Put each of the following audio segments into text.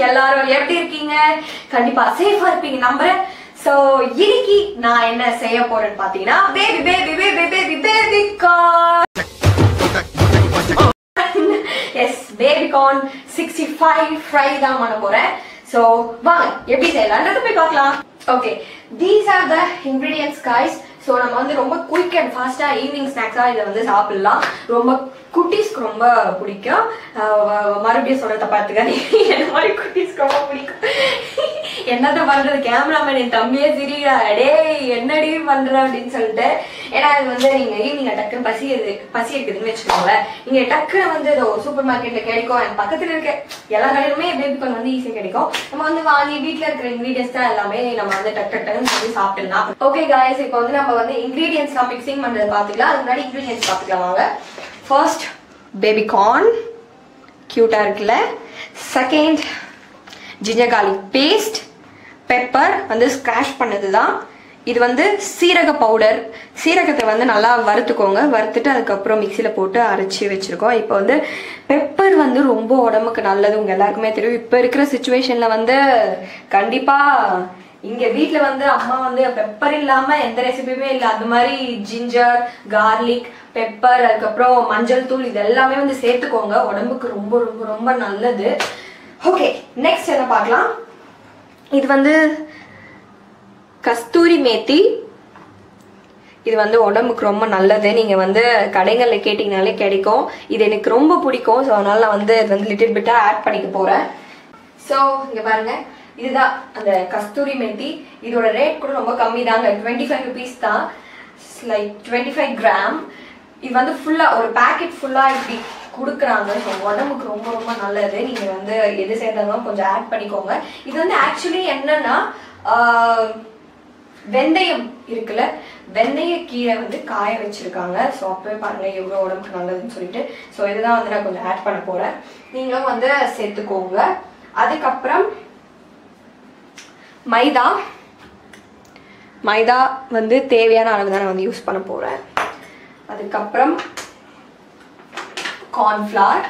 எல்லாரும் எப்படி இருக்கீங்க கண்டிப்பா சேஃபா இருப்பீங்க நம்புறேன் சோ இன்னைக்கு நான் என்ன செய்ய போறேன்னு பாத்தீங்கன்னா baby baby baby baby baby corn yes baby corn sixty five fry தான் பண்ண போறேன் ஸோ வாங்க எப்படி செய்யலாம்ன்றது போய் பார்க்கலாம் okay these are the ingredients guys so நம்ம வந்து ரொம்ப குயிக் அண்ட் ஃபாஸ்ட்டாக ஈவினிங் ஸ்நாக்ஸாக இதை வந்து சாப்பிடலாம் ரொம்ப குட்டீஸ்க்கு ரொம்ப பிடிக்கும் அஹ் மறுபடியும் சொல்றத பார்த்துக்க என்ன மாதிரி குட்டீஸ்க்கு ரொம்ப பிடிக்கும் என்னத்த பண்றது கேமராமேன் என் தம்பியே சிரியா டேய் என்னடி பண்ற அப்படின்னு சொல்லிட்டு ஏன்னா இது வந்து நீங்க ஈவினிங் டக்குன்னு பசி எது- பசி இருக்குதுன்னு வச்சுக்கோங்களேன் நீங்க டக்குன்னு வந்து இதோ சூப்பர் மார்க்கெட்ல கிடைக்கும் என் பக்கத்துல இருக்க எல்லா கடையிலுமே பேபி கார்ன் வந்து ஈஸியா கிடைக்கும் நம்ம வந்து வாங்கி வீட்ல இருக்கிற இன்கிரீடியன்ஸ் தான் எல்லாமே நம்ம வந்து டக் டக் டக்குன்னு சொல்லி சாப்பிடலாம் ஓகே காய்ஸ் இப்போ வந்து நம்ம வந்து இன்கிரீடியன்ஸ்லாம் மிக்சிங் பண்றது பாத்துக்கலாம் அதுக்கு முன்னாடி இன்கிரீடியன்ஸ் பாத்துக்கலாம் வாங்க ஃபர்ஸ்ட் பேபி கார்ன் கியூட்டா இருக்குல்ல second ginger garlic paste pepper வந்து ஸ்க்ராஷ் பண்ணது தான் இது வந்து சீரக பவுடர் சீரகத்தை வந்து நல்லா வறுத்துக்கோங்க வறுத்துட்டு அதுக்கப்புறம் மிக்சியில் போட்டு அரைச்சி வச்சுருக்கோம் இப்போ வந்து பெப்பர் வந்து ரொம்ப உடம்புக்கு நல்லது உங்கள் எல்லாருக்குமே தெரியும் இப்போ இருக்கிற சுச்சுவேஷனில் வந்து கண்டிப்பாக இங்கே வீட்டில் வந்து அம்மா வந்து பெப்பர் இல்லாமல் எந்த ரெசிபியுமே இல்லை அது மாதிரி ஜிஞ்சர் கார்லிக் பெப்பர் அதுக்கப்புறம் மஞ்சள் தூள் இது எல்லாமே வந்து சேர்த்துக்கோங்க உடம்புக்கு ரொம்ப ரொம்ப ரொம்ப நல்லது ஓகே நெக்ஸ்ட் என்ன பார்க்கலாம் இது வந்து கஸ்தூரி மேத்தி இது வந்து உடம்புக்கு ரொம்ப நல்லது நீங்கள் வந்து கடைகளில் கேட்டிங்கனாலே கிடைக்கும் இது எனக்கு ரொம்ப பிடிக்கும் ஸோ அதனால நான் வந்து இது வந்து லிட்டில் பிட்டாக ஆட் பண்ணிக்க போகிறேன் ஸோ இங்கே பாருங்க இதுதான் அந்த கஸ்தூரி மேத்தி இதோட ரேட் கூட ரொம்ப கம்மி தாங்க டுவெண்ட்டி ஃபைவ் ருபீஸ் தான் லைக் டுவெண்ட்டி ஃபைவ் கிராம் இது வந்து ஃபுல்லாக ஒரு பேக்கெட் ஃபுல்லாக இப்படி கொடுக்குறாங்க ஸோ உடம்புக்கு ரொம்ப ரொம்ப நல்லது நீங்கள் வந்து எது சேர்ந்தாலும் கொஞ்சம் ஆட் பண்ணிக்கோங்க இது வந்து ஆக்சுவலி என்னன்னா ஆஹ், வெந்தயம் இருக்குல்ல வெந்தய கீரை வந்து காய வச்சிருக்காங்க ஸோ அப்பவே பாருங்க எவ்வளோ உடம்புக்கு நல்லதுன்னு சொல்லிட்டு ஸோ இதுதான் வந்து நான் கொஞ்சம் ஆட் பண்ண போறேன் நீங்களும் வந்து சேர்த்துக்கோங்க அதுக்கப்புறம் மைதா மைதா வந்து தேவையான அளவு தான் நான் வந்து யூஸ் பண்ண போறேன் அதுக்கப்புறம் கார்ன்ஃப்ளவர்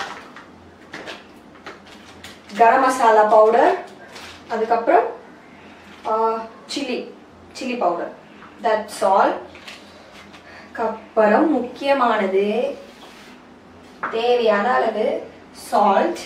கரம் மசாலா பவுடர் அதுக்கப்புறம் chilli chilli powder that's all அப்புறம் முக்கியமானது தேவையான அளவு சால்ட்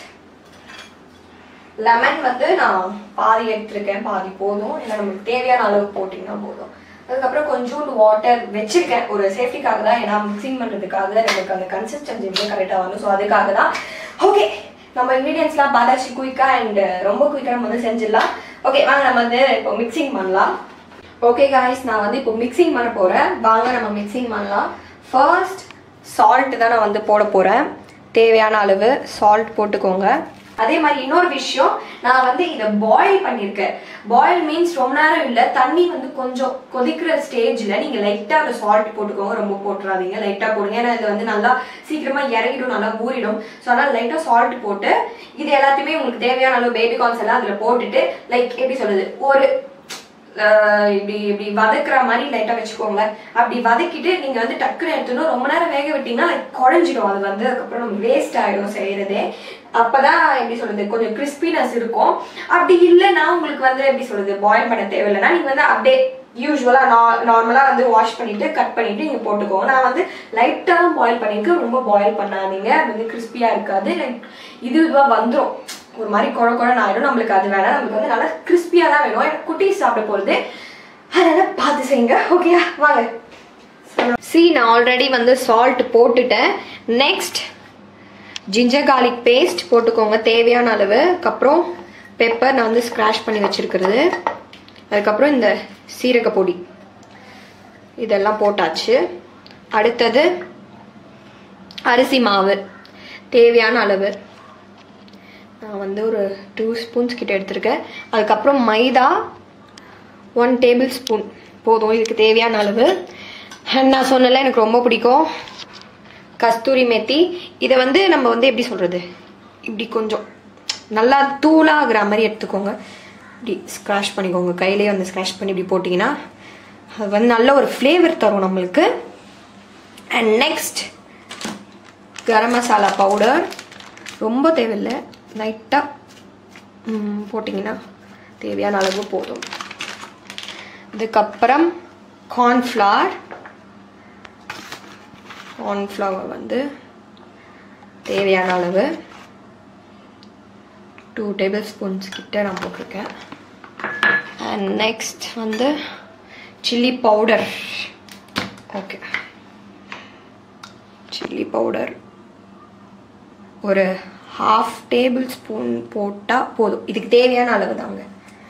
லெமன் வந்து நான் பாதி எடுத்திருக்கேன் பாதி போதும் ஏன்னா நமக்கு தேவையான அளவு போட்டிங்கன்னா போதும் அதுக்கப்புறம் கொஞ்சோண்டு வாட்டர் வச்சிருக்கேன் ஒரு சேஃப்டிக்காக தான் ஏன்னா மிக்சிங் பண்ணுறதுக்காக நமக்கு அந்த கன்சிஸ்டன்சி வந்து கரெக்டாக வரும் ஸோ அதுக்காக தான் ஓகே நம்ம இன்க்ரீடியன்ஸ்லாம் பார்த்தாச்சு குயிக்காக அண்ட் ரொம்ப குயிக்காக நம்ம வந்து செஞ்சிடலாம் ஓகே வாங்க நம்ம வந்து இப்போ மிக்சிங் பண்ணலாம் ஓகே காய்ஸ் நான் வந்து இப்போ மிக்சிங் பண்ண போகிறேன் வாங்க நம்ம மிக்சிங் பண்ணலாம் ஃபர்ஸ்ட் சால்ட் தான் நான் வந்து போட போகிறேன் தேவையான அளவு சால்ட் போட்டுக்கோங்க அதே மாதிரி இன்னொரு விஷயம் நான் வந்து இதை பாயில் பண்ணியிருக்கேன் பாயில் மீன்ஸ் ரொம்ப நேரம் இல்லை தண்ணி வந்து கொஞ்சம் கொதிக்கிற ஸ்டேஜில் நீங்கள் லைட்டாக அந்த சால்ட் போட்டுக்கோங்க ரொம்ப போட்டுறாதீங்க லைட்டாக போடுங்க ஏன்னா இது வந்து நல்லா சீக்கிரமாக இறங்கிடும் நல்லா ஊறிடும் ஸோ அதனால் லைட்டாக சால்ட் போட்டு இது எல்லாத்தையுமே உங்களுக்கு தேவையான அளவு பேபி கார்ன்ஸ் எல்லாம் அதில் போட்டுட்டு லைக் எப்படி சொல்லுது ஒரு ஆஹ் இப்படி இப்படி வதக்குற மாதிரி லைட்டாக வச்சுக்கோங்க அப்படி வதக்கிட்டு நீங்கள் வந்து டக்குன்னு எடுத்துணும் ரொம்ப நேரம் வேக விட்டீங்கன்னா like குழஞ்சிடும் அது வந்து அதுக்கப்புறம் நமக்கு வேஸ்ட் ஆகிடும் செய்கிறதே அப்பதான் எப்படி சொல்றது கொஞ்சம் கிறிஸ்பினஸ் இருக்கும் அப்படி இல்லைன்னா உங்களுக்கு வந்து எப்படி சொல்றது பாயில் பண்ண தேவையில்லைன்னா நீங்கள் வந்து அப்படியே யூஸ்வலாக நா நார்மலாக வந்து வாஷ் பண்ணிட்டு கட் பண்ணிட்டு நீங்கள் போட்டுக்கோங்க நான் வந்து லைட்டாக தான் பாயில் பண்ணியிருக்கேன் ரொம்ப பாயில் பண்ணாதீங்க அது வந்து கிறிஸ்பியாக இருக்காது லைக் இது இதுவாக வந்துடும் ஒரு மாதிரி குழ குழன்னு ஆயிடும் நம்மளுக்கு அது வேணாம் நம்மளுக்கு வந்து நல்லா கிறிஸ்பியாக தான் வேணும் எனக்கு குட்டீஸ் சாப்பிட போகிறது அதனால் பார்த்து செய்யுங்க ஓகேயா வாங்க சி நான் ஆல்ரெடி வந்து சால்ட் போட்டுட்டேன் நெக்ஸ்ட் ஜிஞ்சர் garlic பேஸ்ட் போட்டுக்கோங்க தேவையான அளவு அதுக்கப்புறம் பெப்பர் நான் வந்து ஸ்க்ராஷ் பண்ணி வச்சிருக்கிறது அதுக்கப்புறம் இந்த சீரக பொடி இதெல்லாம் போட்டாச்சு அடுத்தது அரிசி மாவு தேவையான அளவு நான் வந்து ஒரு டூ ஸ்பூன்ஸ் கிட்ட எடுத்திருக்கேன் அதுக்கப்புறம் மைதா ஒன் டேபிள் ஸ்பூன் போதும் இதுக்கு தேவையான அளவு And நான் சொன்னல எனக்கு ரொம்ப பிடிக்கும் கஸ்தூரி மேத்தி இதை வந்து நம்ம வந்து எப்படி சொல்கிறது இப்படி கொஞ்சம் நல்லா தூளாகிற மாதிரி எடுத்துக்கோங்க இப்படி ஸ்க்ராஷ் பண்ணிக்கோங்க கையிலேயே வந்து ஸ்க்ராஷ் பண்ணி இப்படி போட்டிங்கன்னா அது வந்து நல்ல ஒரு ஃப்ளேவர் தரும் நம்மளுக்கு and next garam masala powder ரொம்ப தேவையில்லை லைட்டாக ம், போட்டிங்கன்னா தேவையான அளவு போதும் இதுக்கப்புறம் கார்ன்ஃப்ளவர் கார்ன்ஃப்ளவர் வந்து தேவையான அளவு டூ டேபிள் ஸ்பூன்ஸ் கிட்ட நான் போட்டிருக்கேன் அண்ட் நெக்ஸ்ட் வந்து chilli powder okay chilli powder ஒரு ஹாஃப் டேபிள் ஸ்பூன் போட்டால் போதும் இதுக்கு தேவையான அளவு தாங்க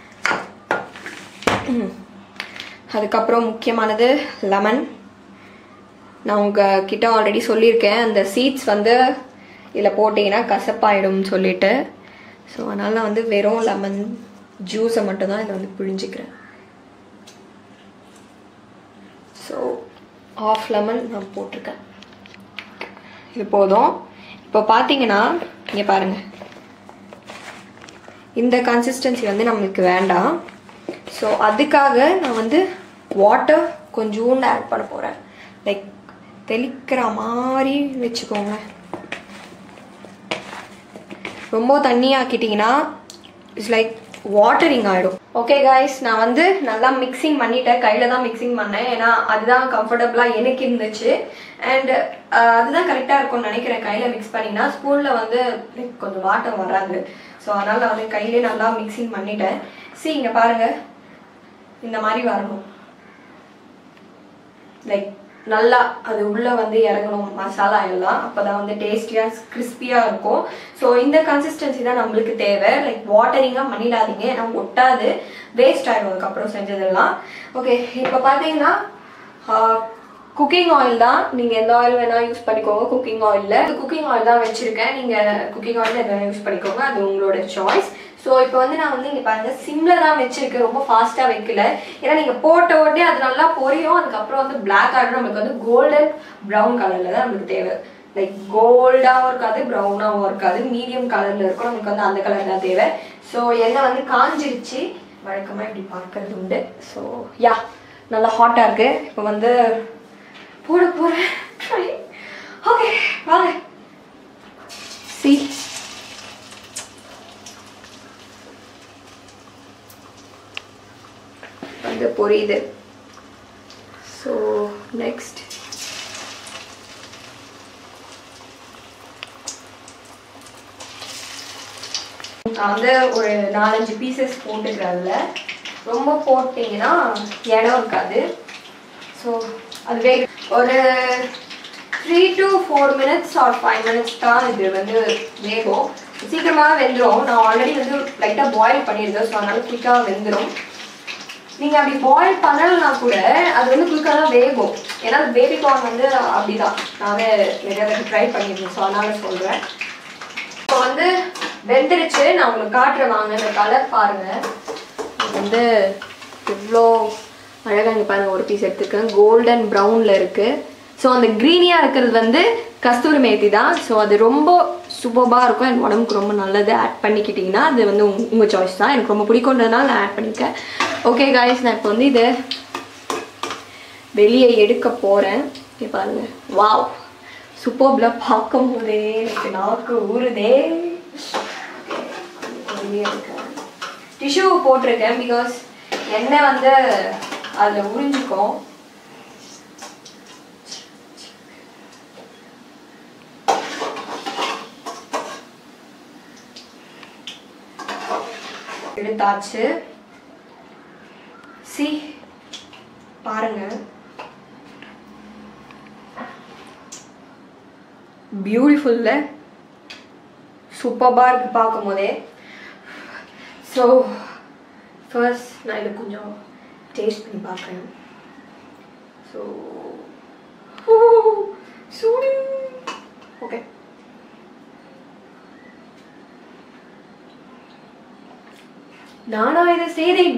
ம். அதுக்கப்புறம் முக்கியமானது லெமன் நான் உங்கள் கிட்ட ஆல்ரெடி சொல்லியிருக்கேன் அந்த சீட்ஸ் வந்து இதில் போட்டிங்கன்னா கசப்பாயிடும்னு சொல்லிட்டு ஸோ அதனால் நான் வந்து வெறும் லெமன் ஜூஸை மட்டும்தான் இதை வந்து பிழிஞ்சிக்கிறேன் ஸோ ஆஃப் லெமன் நான் போட்டிருக்கேன் இது போதும் இப்போ பார்த்தீங்கன்னா இங்கே பாருங்கள் இந்த கன்சிஸ்டன்சி வந்து நம்மளுக்கு வேண்டாம் ஸோ அதுக்காக நான் வந்து வாட்டர் கொஞ்சோண்டு ஆட் பண்ண போகிறேன் லைக் தெளிக்கிற மாதிரி வச்சுக்கோங்க ரொம்ப தண்ணி ஆக்கிட்டிங்கன்னா இட்ஸ் லைக் வாட்டரிங் ஆகிடும் ஓகே காய்ஸ் நான் வந்து நல்லா மிக்சிங் பண்ணிட்டேன் கையில் தான் மிக்சிங் பண்ணேன் ஏன்னா அதுதான் கம்ஃபர்டபுளாக எனக்கு இருந்துச்சு அண்ட் அதுதான் கரெக்டாக இருக்கும்னு நினைக்கிறேன் கையில் மிக்ஸ் பண்ணினா ஸ்பூனில் வந்து like கொஞ்சம் வாட்டம் வராது ஸோ அதனால் நான் வந்து கையிலே நல்லா மிக்சிங் பண்ணிட்டேன் see இங்கே பாருங்கள் இந்த மாதிரி வரணும் லைக் நல்லா அது உள்ளே வந்து இறங்கணும் மசாலா எல்லாம் அப்போ தான் வந்து டேஸ்டியாக கிறிஸ்பியாக இருக்கும் ஸோ இந்த கன்சிஸ்டன்சி தான் நம்மளுக்கு தேவை லைக் வாட்டரிங்காக பண்ணிடாதீங்க ஏன்னா ஒட்டாது வேஸ்ட் ஆகிடும் அதுக்கப்புறம் செஞ்சதெல்லாம் ஓகே இப்போ பார்த்தீங்கன்னா குக்கிங் ஆயில் தான் நீங்கள் எந்த ஆயில் வேணால் யூஸ் பண்ணிக்கோங்க குக்கிங் ஆயிலில் குக்கிங் ஆயில் தான் வச்சுருக்கேன் நீங்கள் குக்கிங் ஆயில் எதாவது யூஸ் பண்ணிக்கோங்க அது உங்களோட சாய்ஸ் ஸோ இப்போ வந்து நான் வந்து இங்கே பாருங்க சிம்மில் தான் வச்சிருக்கேன் ரொம்ப ஃபாஸ்ட்டாக வைக்கல ஏன்னா நீங்கள் போட்ட உடனே அது நல்லா பொரியும் அதுக்கப்புறம் வந்து பிளாக் ஆகிடும் நம்மளுக்கு வந்து கோல்டன் ப்ரௌன் கலரில் தான் நம்மளுக்கு தேவை லைக் கோல்டாகவும் இருக்காது ப்ரௌனாகவும் இருக்காது மீடியம் கலரில் இருக்கும் நமக்கு வந்து அந்த கலர் தான் தேவை ஸோ எண்ணெய் வந்து காஞ்சிருச்சு வழக்கமாக இப்படி பார்க்கறது உண்டு ஸோ யா நல்லா ஹாட்டாக இருக்குது இப்போ வந்து போட போகிறேன் ஓகே வாங்க சி வந்து பொரியுது ஸோ நெக்ஸ்ட் நான் வந்து ஒரு நாலஞ்சு பீசஸ் போட்டுக்கிறதுல ரொம்ப போட்டிங்கன்னா இடம் இருக்காது ஸோ அதுவே ஒரு three to four minutes or five minutes தான் இது வந்து வேகும் சீக்கிரமாக வெந்துடும் நான் ஆல்ரெடி வந்து லைட்டாக பாயில் பண்ணியிருக்கேன் ஸோ அதனால குயிக்காக வெந்துடும் நீங்கள் அப்படி பாயில் பண்ணலைன்னா கூட அது வந்து குயிக்காக தான் வேகும் ஏன்னா பேபி கார்ன் வந்து அப்படிதான் நானே நிறைய தடவை ட்ரை பண்ணியிருக்கேன் ஸோ அதனால சொல்கிறேன் இப்போ வந்து வெந்துருச்சு நான் உங்களுக்கு காட்டுறேன் வாங்க இந்த கலர் பாருங்க இது வந்து எவ்வளோ அழகாக இங்கே பாருங்க ஒரு பீஸ் எடுத்துருக்கேன் கோல்டன் ப்ரௌனில் இருக்குது ஸோ அந்த க்ரீனியாக இருக்கிறது வந்து கஸ்தூரி மேத்தி தான் ஸோ அது ரொம்ப சூப்பராக இருக்கும் என் உடம்புக்கு ரொம்ப நல்லது ஆட் பண்ணிக்கிட்டிங்கன்னா அது வந்து உங்க- உங்க சாய்ஸ் தான் எனக்கு ரொம்ப பிடிக்குன்றதுனால நான் ஆட் பண்ணியிருக்கேன் ஓகே காய்ஸ் நான் இப்போ வந்து இதை வெளியே எடுக்க போகிறேன் இங்கே பாருங்க வாவ் சூப்பர்ல பார்க்கும் போதே எனக்கு நாக்கு ஊறுதே டிஷ்யூ போட்டிருக்கேன் பிகாஸ் எண்ணெய் வந்து அதில் உறிஞ்சிக்கும் எடுத்தாச்சு சி பாருங்க பியூட்டிஃபுல்ல சூப்பராக இருக்கு பார்க்கும் போதே ஸோ ஃபர்ஸ்ட் நான் இதை கொஞ்சம் டேஸ்ட் பண்ணி பார்க்குறேன் ஸோ சூடு ஓகே நானா இதை செய்தேன்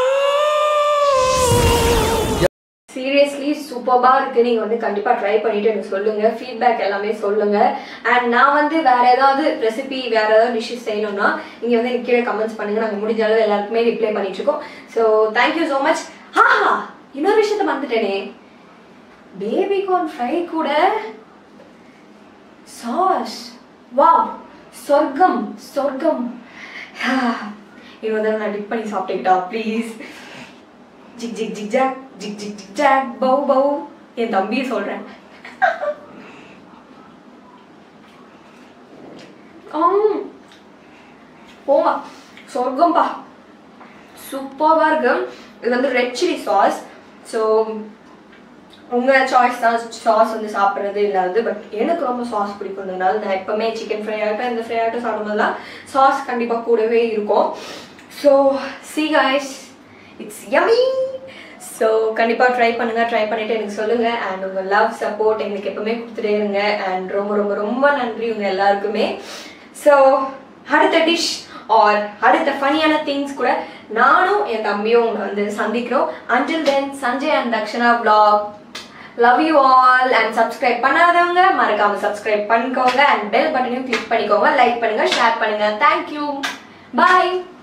சீரியஸ்லி சூப்பராக இருக்கு நீங்க வந்து கண்டிப்பா ட்ரை பண்ணிட்டு எனக்கு சொல்லுங்க ஃபீட்பேக் எல்லாமே சொல்லுங்க அண்ட் நான் வந்து வேற ஏதாவது ரெசிபி வேற ஏதாவது டிஷ்ஷஸ் செய்யணும்னா நீங்க வந்து எனக்கு கீழே கமெண்ட்ஸ் பண்ணுங்க நாங்க முடிஞ்ச அளவு எல்லாருக்குமே ரிப்ளை பண்ணிட்டு இருக்கோம் ஸோ தேங்க்யூ ஸோ மச் ஹா இன்னொரு விஷயத்த மறந்துட்டேனே பேபி கார்ன் ஃப்ரை கூட சாஸ் வாவ் சொர்க்கம் சொர்க்கம் இன்னொரு தடவை நான் டிப் பண்ணி சாப்பிட்டுக்கிட்டா ப்ளீஸ் ஜிக் ஜிக் ஜிக் ஜாக் ஜிக் ஜிக் ஜிக் ஜாக் பவு பவு என் தம்பியை சொல்கிறேன் போமா சொர்க்கம்பா சூப்பராக இருக்கு இது வந்து ரெட் சில்லி சாஸ் ஸோ உங்கள் சாய்ஸ் தான் சாஸ் வந்து சாப்பிட்றது இல்லாது பட் எனக்கு ரொம்ப சாஸ் பிடிக்கும்னால நான் எப்போவுமே சிக்கன் ஃப்ரை ஆகட்டும் இந்த ஃப்ரை ஆகட்டும் சாப்பிடும்போதுலாம் சாஸ் கண்டிப்பாக கூடவே இருக்கும் so see guys it's yummy so கண்டிப்பாக ட்ரை பண்ணுங்கள் ட்ரை பண்ணிவிட்டு எனக்கு சொல்லுங்கள் அண்ட் உங்கள் லவ் சப்போர்ட் எங்களுக்கு எப்பவுமே கொடுத்துட்டே இருங்க அண்ட் ரொம்ப ரொம்ப ரொம்ப நன்றி உங்கள் எல்லாருக்குமே ஸோ அடுத்த டிஷ் ஆர் அடுத்த ஃபனியான திங்ஸ் கூட நானும் என் தம்பியும் உங்களை வந்து சந்திக்கிறோம் until then Sanjay and Dakshana vlog love you all and subscribe பண்ணாதவங்க மறக்காம சப்ஸ்கிரைப் பண்ணிக்கோங்க அண்ட் பெல் பட்டனையும் கிளிக் பண்ணிக்கோங்க லைக் பண்ணுங்க ஷேர் பண்ணுங்க தேங்க்யூ பாய்